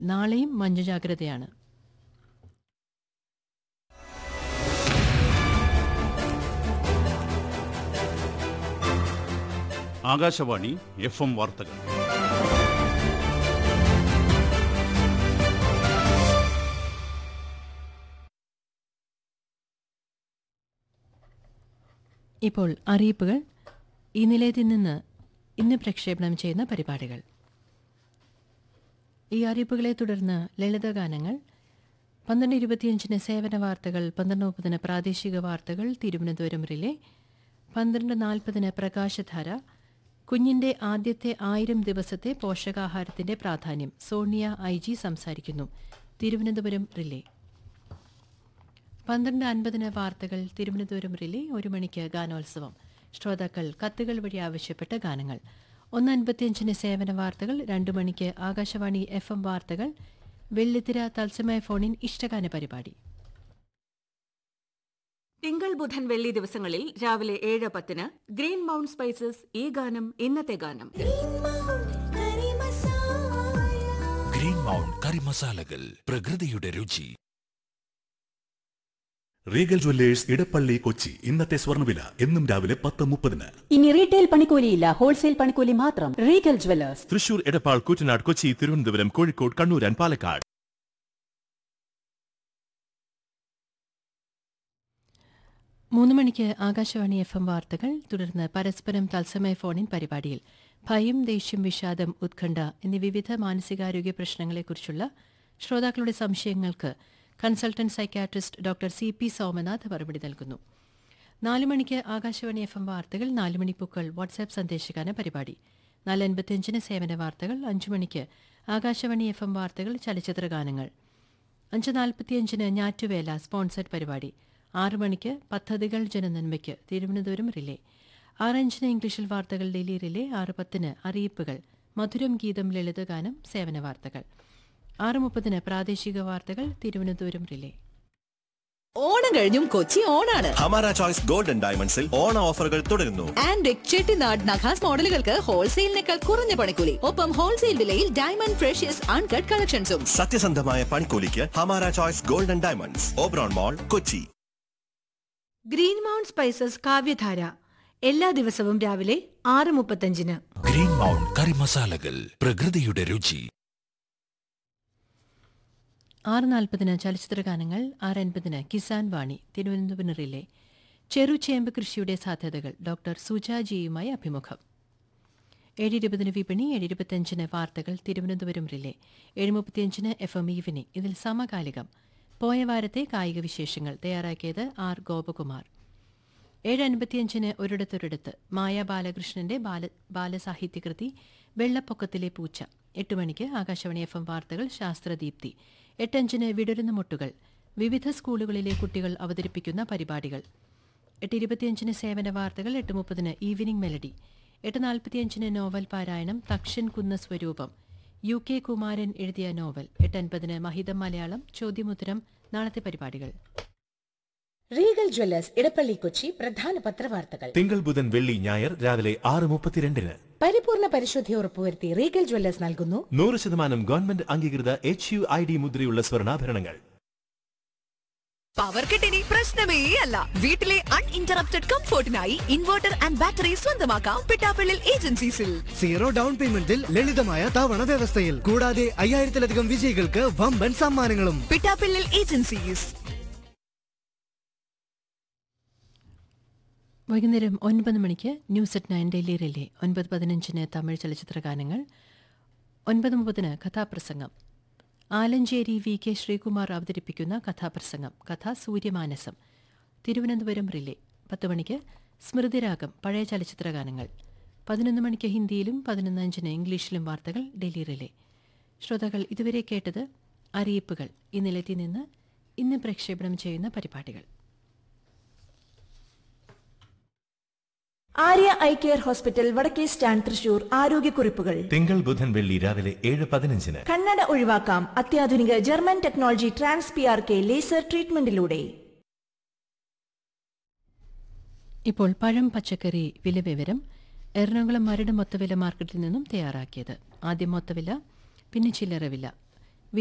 നാളെയും മഞ്ഞ ജാഗ്രതയാണ് ആകാശവാണി എഫ് എം വാർത്തകൾ ഇപ്പോൾ അറിയിപ്പുകൾ ഈ നിലയത്തിൽ നിന്ന് ഇന്ന് പ്രക്ഷേപണം ചെയ്യുന്ന പരിപാടികൾ ഈ അറിയിപ്പുകളെ തുടർന്ന് ലളിതഗാനങ്ങൾ പന്ത്രണ്ട് ഇരുപത്തിയഞ്ചിന് സേവന വാർത്തകൾ പന്ത്രണ്ട് മുപ്പതിന് പ്രാദേശിക വാർത്തകൾ തിരുവനന്തപുരം റിലേ പന്ത്രണ്ട് നാൽപ്പതിന് പ്രകാശധാര കുഞ്ഞിന്റെ ആദ്യത്തെ ആയിരം ദിവസത്തെ പോഷകാഹാരത്തിന്റെ പ്രാധാന്യം സോണിയ ഐ ജി സംസാരിക്കുന്നു തിരുവനന്തപുരം റിലേ പന്ത്രണ്ട് അൻപതിന് വാർത്തകൾ തിരുവനന്തപുരം റിലേ ഒരു മണിക്ക് ഗാനോത്സവം ശ്രോതാക്കൾ കത്തുകൾ വഴി ആവശ്യപ്പെട്ട ഗാനങ്ങൾ ഒന്ന് അൻപത്തിയഞ്ചിന് സേവന വാർത്തകൾ രണ്ടു മണിക്ക് ആകാശവാണി എഫ് എം വാർത്തകൾ വെള്ളിത്തിര തത്സമയ ഫോണിൻ ഇഷ്ടഗാന പരിപാടി തിങ്കൾ ബുധൻ വെള്ളി ദിവസങ്ങളിൽ രാവിലെ ഏഴ് പത്തിന് ഗ്രീൻ മൗണ്ട് സ്പൈസസ് ഈ ഗാനം ഇന്നത്തെ ഗാനം ഗ്രീൻ മൗണ്ട് കറി മസാലകൾ പ്രകൃതിയുടെ രുചി റീഗൽ ജ്വല്ലേഴ്സ് ഇടപ്പള്ളി കൊച്ചി ഇന്നത്തെ സ്വർണ്ണവില എന്നും രാവിലെ പത്ത് മുപ്പതിന് ഇനി റീറ്റെയിൽ പണിക്കൂലിയില്ല ഹോൾസെയിൽ പണിക്കൂലി മാത്രം Regal Jewellers Thrissur Edappal Koottanad Kochi Thiruvananthapuram Kozhikode Kannur and Palakkad മൂന്ന് മണിക്ക് ആകാശവാണി എഫ് എം വാർത്തകൾ തുടർന്ന് പരസ്പരം തത്സമയ ഫോണിൻ പരിപാടിയിൽ ഭയം ദേഷ്യം വിഷാദം ഉത്കണ്ഠ എന്നീ വിവിധ മാനസികാരോഗ്യ പ്രശ്നങ്ങളെക്കുറിച്ചുള്ള ശ്രോതാക്കളുടെ സംശയങ്ങൾക്ക് consultant psychiatrist doctor C P Somanath മറുപടി നൽകുന്നു നാല് മണിക്ക് ആകാശവാണി എഫ് എം വാർത്തകൾ നാല് മണിപ്പൂക്കൾ വാട്സാപ്പ് സന്ദേശഗാന പരിപാടി നാല് അൻപത്തിയഞ്ചിന് സേവന വാർത്തകൾ അഞ്ചു മണിക്ക് ആകാശവാണി എഫ് എം വാർത്തകൾ ചലച്ചിത്ര ഗാനങ്ങൾ അഞ്ച് നാൽപ്പത്തിയഞ്ചിന് ഞാറ്റുവേല സ്പോൺസർഡ് പരിപാടി ആറു മണിക്ക് പദ്ധതികൾ ജനനന്മയ്ക്ക് തിരുവനന്തപുരം റിലേ ആറഞ്ചിന് ഇംഗ്ലീഷിൽ വാർത്തകൾ ഡെയിലി റിലേ ആറ് പത്തിന് അറിയിപ്പുകൾ മധുരം ഗീതം ലളിതഗാനം സേവന വാർത്തകൾ ആറ് മുപ്പതിന് പ്രാദേശിക വാർത്തകൾ തിരുവനന്തപുരം റിലേ ഓണം കഴിഞ്ഞും കൊച്ചി ഓണാണ് ഹമാര ചോയ്സ് ഗോൾഡൻ ഡയമണ്ട്സിൽ ഓണ ഓഫറുകൾ തുടരുന്നു ആൻഡ് ചെട്ടിനാട് നഖാസ് മോഡലുകൾക്ക് ഹോൾസെയിലിനേക്കാൾ കുറഞ്ഞ പണിക്കൂലി ഒപ്പം ഹോൾസെയിൽ വിലയിൽ ഡയമണ്ട് ഫ്രഷ്യസ് അൺകട്ട് കളക്ഷൻസും സത്യസന്ധമായ പണിക്കൂലിക്ക് Hamara choice Golden Diamonds Oberon Mall Kochi Green Mount Spices Kavyadhara എല്ലാ ദിവസവും രാവിലെ ആറ് മുപ്പത്തഞ്ചിന് ഗ്രീൻ മൗണ്ട് കറി മസാലകൾ പ്രകൃതിയുടെ രുചി ആറ് നാൽപ്പതിന് ചലച്ചിത്ര ഗാനങ്ങൾ ആറ് അൻപതിന് കിസാൻ വാണി തിരുവനന്തപുരം റിലേ ചെറുചേമ്പ് കൃഷിയുടെ സാധ്യതകൾ ഡോക്ടർ സുജാജിയുമായി അഭിമുഖം ഏഴ് ഇരുപതിന് വിപണി ഏഴ് ഇരുപത്തിയഞ്ചിന് വാർത്തകൾ തിരുവനന്തപുരം റിലേ ഏഴ് മുപ്പത്തിയഞ്ചിന് എഫ് എം ഈവനിംഗ് ഇതിൽ സമകാലികം പോയ വാരത്തെ കായിക വിശേഷങ്ങൾ തയ്യാറാക്കിയത് ആർ ഗോപകുമാർ ഏഴ് അൻപത്തിയഞ്ചിന് ഒരിടത്തൊരിടത്ത് മായ ബാലകൃഷ്ണന്റെ ബാല ബാലസാഹിത്യകൃതി വെള്ളപ്പൊക്കത്തിലെ പൂച്ച എട്ട് മണിക്ക് ആകാശവാണി എഫ് എം വാർത്തകൾ ശാസ്ത്രദീപ്തി എട്ടഞ്ചിന് വിടരുന്ന മുട്ടുകൾ വിവിധ സ്കൂളുകളിലെ കുട്ടികൾ അവതരിപ്പിക്കുന്ന പരിപാടികൾ എട്ട് ഇരുപത്തിയഞ്ചിന് സേവന വാർത്തകൾ എട്ട് മുപ്പതിന് ഈവനിംഗ് മെലഡി എട്ട് നാൽപ്പത്തിയഞ്ചിന് നോവൽ പാരായണം തക്ഷൻ കുന്ന സ്വരൂപം യു കെ കുമാരൻ എഴുതിയ നോവൽ എട്ട് അൻപതിന് മഹിതം മലയാളം ചോദ്യമുത്തരം നാളത്തെ പരിപാടികൾ റീഗൽ ജ്വല്ലേഴ്സ് ഇടപ്പള്ളി കൊച്ചി പ്രധാന പത്രവാർത്തകൾ തിങ്കൾ ബുധൻ വെള്ളി ഞായർ രാവിലെ ആറ് മുപ്പത്തിരണ്ടിന് പരിപൂർണ പരിശുദ്ധി ഉറപ്പുവരുത്തി റീഗൽ ജ്വല്ലേഴ്സ് നൽകുന്നു നൂറ് ശതമാനം ഗവൺമെന്റ് അംഗീകൃത എച്ച് യു ഐ ഡി മുദ്രയുള്ള സ്വർണ്ണാഭരണങ്ങൾ പവർ കട്ടിനി പ്രശ്നമേ അല്ല വീട്ടിലെ അൺഇന്ററപ്റ്റഡ് കംഫോർട്ടിനായി ഇൻവെർട്ടർ ആൻഡ് ബാറ്ററി സ്വന്തമാക്കാം പിട്ടാപ്പിള്ളിൽ ഏജൻസീസിൽ സീറോ ഡൗൺ പേയ്മെന്റിൽ ലളിതമായ തവണ വ്യവസ്ഥയിൽ കൂടാതെ അയ്യായിരത്തിലധികം വിജയികൾക്ക് വമ്പൻ സമ്മാനങ്ങളും പിട്ടാപ്പിള്ളിൽ ഏജൻസീസ് വൈകുന്നേരം ഒൻപത് മണിക്ക് news at nine daily relay ഒൻപത് പതിനഞ്ചിന് തമിഴ് ചലച്ചിത്ര ഗാനങ്ങൾ ഒൻപത് മുപ്പതിന് കഥാപ്രസംഗം ആലഞ്ചേരി വി കെ ശ്രീകുമാർ അവതരിപ്പിക്കുന്ന കഥാപ്രസംഗം കഥ സൂര്യമാനസം തിരുവനന്തപുരം റിലേ പത്ത് മണിക്ക് സ്മൃതിരാഗം പഴയ ചലച്ചിത്ര ഗാനങ്ങൾ പതിനൊന്ന് മണിക്ക് ഹിന്ദിയിലും പതിനൊന്ന് അഞ്ചിന് ഇംഗ്ലീഷിലും വാർത്തകൾ ഡെയിലി റിലേ ശ്രോതാക്കൾ ഇതുവരെ കേട്ടത് അറിയിപ്പുകൾ ഈ നിലയത്തിൽ നിന്ന് ഇന്ന് പ്രക്ഷേപണം ചെയ്യുന്ന പരിപാടികൾ ആര്യ ഐ കെയർ ഹോസ്പിറ്റൽ വടക്കേ സ്റ്റാൻഡ് തൃശൂർ ആരോഗ്യക്കുറിപ്പുകൾ തിങ്കൾ ബുധൻ വെള്ളി രാവിലെ ഏഴ് പതിനഞ്ചിന് കണ്ണട ഒഴിവാക്കാം അത്യാധുനിക German technology trans P R K laser ട്രീറ്റ്മെന്റിലൂടെ ഇപ്പോൾ പഴം പച്ചക്കറി വില വിവരം എറണാകുളം മരട് മൊത്തവില മാർക്കറ്റിൽ നിന്നും തയ്യാറാക്കിയത് ആദ്യം മൊത്തവില പിന്നെ ചില്ലറ വില